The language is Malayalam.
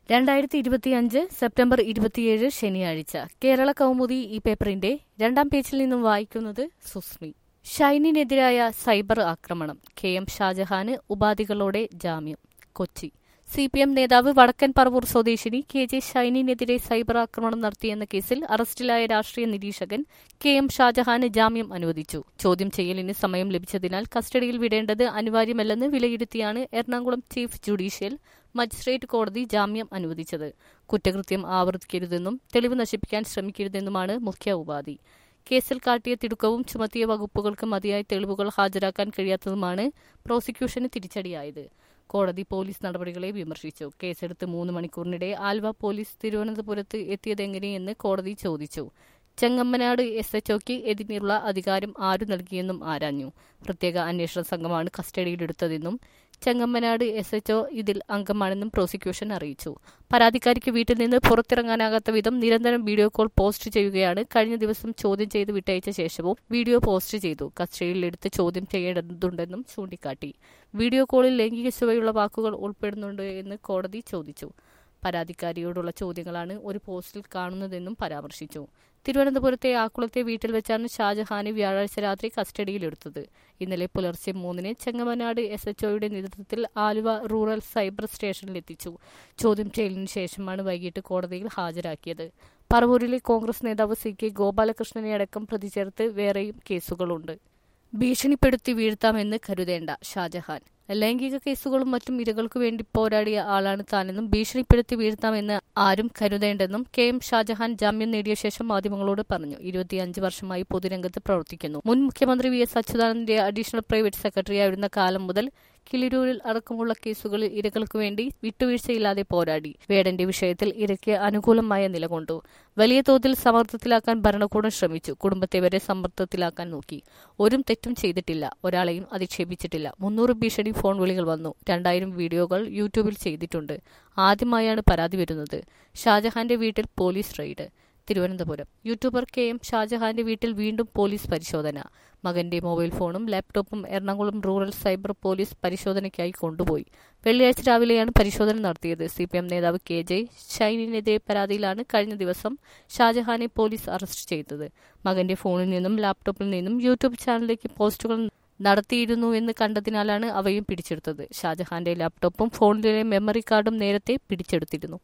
രണ്ടായിരത്തി ഇരുപത്തിയഞ്ച് സെപ്റ്റംബർ ഇരുപത്തിയേഴ് ശനിയാഴ്ച കേരള കൗമുദി ഈ പേപ്പറിന്റെ രണ്ടാം പേജിൽ നിന്നും വായിക്കുന്നത് സുസ്മി ഷൈനിനെതിരായ സൈബർ ആക്രമണം കെ എം ഷാജഹാന് ഉപാധികളോടെ ജാമ്യം കൊച്ചി സി പി എം നേതാവ് വടക്കൻ പറവൂർ സ്വദേശിനി കെ ജെ ഷൈനിനെതിരെ സൈബർ ആക്രമണം നടത്തിയെന്ന കേസിൽ അറസ്റ്റിലായ രാഷ്ട്രീയ നിരീക്ഷകൻ കെ എം ഷാജഹാന് ജാമ്യം അനുവദിച്ചു ചോദ്യം ചെയ്യലിന് സമയം ലഭിച്ചതിനാൽ കസ്റ്റഡിയിൽ വിടേണ്ടത് അനിവാര്യമല്ലെന്ന് വിലയിരുത്തിയാണ് എറണാകുളം ചീഫ് ജുഡീഷ്യൽ മജിസ്ട്രേറ്റ് കോടതി ജാമ്യം അനുവദിച്ചത് കുറ്റകൃത്യം ആവർത്തിക്കരുതെന്നും തെളിവ് നശിപ്പിക്കാൻ ശ്രമിക്കരുതെന്നുമാണ് മുഖ്യ ഉപാധി കേസിൽ കാട്ടിയ തിടുക്കവും ചുമത്തിയ വകുപ്പുകൾക്ക് മതിയായ തെളിവുകൾ ഹാജരാക്കാൻ കഴിയാത്തതുമാണ് പ്രോസിക്യൂഷന് തിരിച്ചടിയായത് കോടതി പോലീസ് നടപടികളെ വിമർശിച്ചു കേസെടുത്ത് മൂന്ന് മണിക്കൂറിനിടെ ആൽവ പോലീസ് തിരുവനന്തപുരത്ത് എത്തിയതെങ്ങനെയെന്ന് കോടതി ചോദിച്ചു ചെങ്ങമ്മനാട് എസ് എച്ച്ഒക്ക് എതിനുള്ള അധികാരം ആരു നൽകിയെന്നും ആരാഞ്ഞു പ്രത്യേക അന്വേഷണ സംഘമാണ് കസ്റ്റഡിയിലെടുത്തതെന്നും ചെങ്ങമ്മനാട് എസ് എച്ച്ഒ ഇതിൽ അംഗമാണെന്നും പ്രോസിക്യൂഷൻ അറിയിച്ചു പരാതിക്കാരിക്ക് വീട്ടിൽ നിന്ന് പുറത്തിറങ്ങാനാകാത്ത വിധം നിരന്തരം വീഡിയോ കോൾ പോസ്റ്റ് ചെയ്യുകയാണ് കഴിഞ്ഞ ദിവസം ചോദ്യം ചെയ്ത് വിട്ടയച്ച ശേഷവും വീഡിയോ പോസ്റ്റ് ചെയ്തു കസ്റ്റഡിയിലെടുത്ത് ചോദ്യം ചെയ്യേണ്ടതുണ്ടെന്നും ചൂണ്ടിക്കാട്ടി വീഡിയോ കോളിൽ ലൈംഗിക ചുവയുള്ള വാക്കുകൾ ഉൾപ്പെടുന്നുണ്ട് എന്ന് കോടതി ചോദിച്ചു പരാതിക്കാരിയോടുള്ള ചോദ്യങ്ങളാണ് ഒരു പോസ്റ്റിൽ കാണുന്നതെന്നും പരാമർശിച്ചു തിരുവനന്തപുരത്തെ ആക്കുളത്തെ വീട്ടിൽ വെച്ചാണ് ഷാജഹാനെ വ്യാഴാഴ്ച രാത്രി കസ്റ്റഡിയിലെടുത്തത് ഇന്നലെ പുലർച്ചെ മൂന്നിന് ചെങ്ങമനാട് എസ് എച്ച്ഒയുടെ നേതൃത്വത്തിൽ ആലുവ റൂറൽ സൈബർ സ്റ്റേഷനിലെത്തിച്ചു ചോദ്യം ചെയ്യലിന് ശേഷമാണ് വൈകിട്ട് കോടതിയിൽ ഹാജരാക്കിയത് പറവൂരിലെ കോൺഗ്രസ് നേതാവ് സി കെ ഗോപാലകൃഷ്ണനെ അടക്കം പ്രതി ചേർത്ത് വേറെയും കേസുകളുണ്ട് ഭീഷണിപ്പെടുത്തി വീഴ്ത്താമെന്ന് കരുതേണ്ട ഷാജഹാൻ ലൈംഗിക കേസുകളും മറ്റും ഇരകൾക്കു വേണ്ടി പോരാടിയ ആളാണ് താനെന്നും ഭീഷണിപ്പെടുത്തി വീഴ്ത്താമെന്ന് ആരും കരുതേണ്ടെന്നും കെ എം ഷാജഹാൻ ജാമ്യം നേടിയ ശേഷം മാധ്യമങ്ങളോട് പറഞ്ഞു ഇരുപത്തിയഞ്ച് വർഷമായി പൊതുരംഗത്ത് പ്രവർത്തിക്കുന്നു മുൻ മുഖ്യമന്ത്രി വി എസ് അച്യുതാനന്ദന്റെ അഡീഷണൽ പ്രൈവറ്റ് സെക്രട്ടറിയായിരുന്ന കാലം മുതൽ കിളിരൂരിൽ അടക്കമുള്ള കേസുകളിൽ ഇരകൾക്കു വേണ്ടി വിട്ടുവീഴ്ചയില്ലാതെ പോരാടി വേടന്റെ വിഷയത്തിൽ ഇരയ്ക്ക് അനുകൂലമായ നിലകൊണ്ടു വലിയ തോതിൽ സമ്മർദ്ദത്തിലാക്കാൻ ഭരണകൂടം ശ്രമിച്ചു കുടുംബത്തെ വരെ സമ്മർദ്ദത്തിലാക്കാൻ നോക്കി ഒരു തെറ്റും ചെയ്തിട്ടില്ല ഒരാളെയും അധിക്ഷേപിച്ചിട്ടില്ല മുന്നൂറ് ഭീഷണി ഫോൺ വിളികൾ വന്നു രണ്ടായിരം വീഡിയോകൾ യൂട്യൂബിൽ ചെയ്തിട്ടുണ്ട് ആദ്യമായാണ് പരാതി വരുന്നത് ഷാജഹാന്റെ വീട്ടിൽ police raid Thiruvananthapuram YouTuber K M ഷാജഹാന്റെ വീട്ടിൽ വീണ്ടും പോലീസ് പരിശോധന മകന്റെ മൊബൈൽ ഫോണും ലാപ്ടോപ്പും എറണാകുളം റൂറൽ സൈബർ പോലീസ് പരിശോധനയ്ക്കായി കൊണ്ടുപോയി വെള്ളിയാഴ്ച രാവിലെയാണ് പരിശോധന നടത്തിയത് സി പി എം നേതാവ് കെ ജെ ഷൈനിനെതിരെ പരാതിയിലാണ് കഴിഞ്ഞ ദിവസം ഷാജഹാനെ പോലീസ് അറസ്റ്റ് ചെയ്തത് മകന്റെ ഫോണിൽ നിന്നും ലാപ്ടോപ്പിൽ നിന്നും യൂട്യൂബ് ചാനലിലേക്ക് പോസ്റ്റുകൾ നടത്തിയിരുന്നു എന്ന് കണ്ടതിനാലാണ് അവയും പിടിച്ചെടുത്തത് ഷാജഹാന്റെ ലാപ്ടോപ്പും ഫോണിലെ മെമ്മറി കാർഡും നേരത്തെ പിടിച്ചെടുത്തിരുന്നു